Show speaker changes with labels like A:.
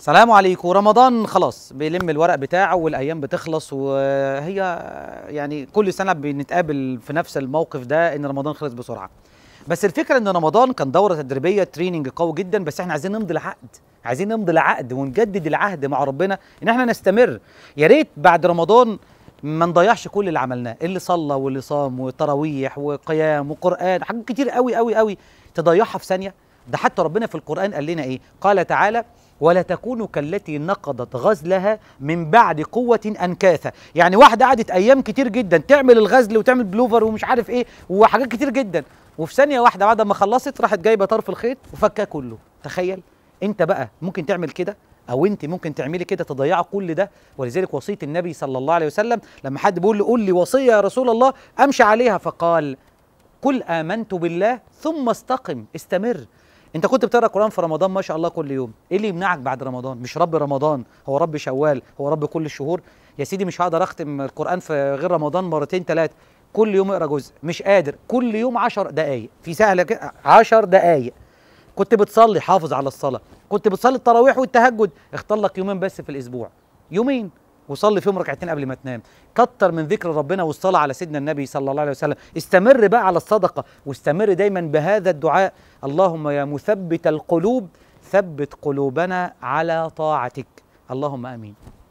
A: سلام عليكم رمضان خلاص بيلم الورق بتاعه والايام بتخلص وهي يعني كل سنه بنتقابل في نفس الموقف ده ان رمضان خلص بسرعه بس الفكره ان رمضان كان دوره تدريبيه تريننج قوي جدا بس احنا عايزين نمضي العقد عايزين نمضي العقد ونجدد العهد مع ربنا ان احنا نستمر يا ريت بعد رمضان ما نضيعش كل اللي عملناه اللي صلى واللي صام وتراويح وقيام وقران حاجات كتير قوي قوي قوي تضيعها في ثانيه ده حتى ربنا في القران قال لنا ايه قال تعالى ولا تكونوا كالتي نقضت غزلها من بعد قوة أنكاثا يعني واحدة قعدت أيام كتير جدا تعمل الغزل وتعمل بلوفر ومش عارف إيه وحاجات كتير جدا وفي ثانية واحدة بعد ما خلصت راحت جايبة طرف الخيط وفكاه كله تخيل أنت بقى ممكن تعمل كده او انت ممكن تعملي كده تضيعي كل ده ولذلك وصيه النبي صلى الله عليه وسلم لما حد بيقول لي قول لي وصيه يا رسول الله امشي عليها فقال قل امنت بالله ثم استقم استمر انت كنت بتقرا قران في رمضان ما شاء الله كل يوم ايه اللي يمنعك بعد رمضان مش رب رمضان هو رب شوال هو رب كل الشهور يا سيدي مش هقدر اختم القران في غير رمضان مرتين ثلاثه كل يوم اقرا جزء مش قادر كل يوم عشر دقائق في سهله كده عشر دقائق كنت بتصلي حافظ على الصلاه كنت بتصلي التراويح والتهجد اختار لك يومين بس في الاسبوع يومين وصلي فيهم ركعتين قبل ما تنام كتر من ذكر ربنا والصلاة على سيدنا النبي صلى الله عليه وسلم استمر بقى على الصدقة واستمر دايما بهذا الدعاء اللهم يا مثبت القلوب ثبت قلوبنا على طاعتك اللهم امين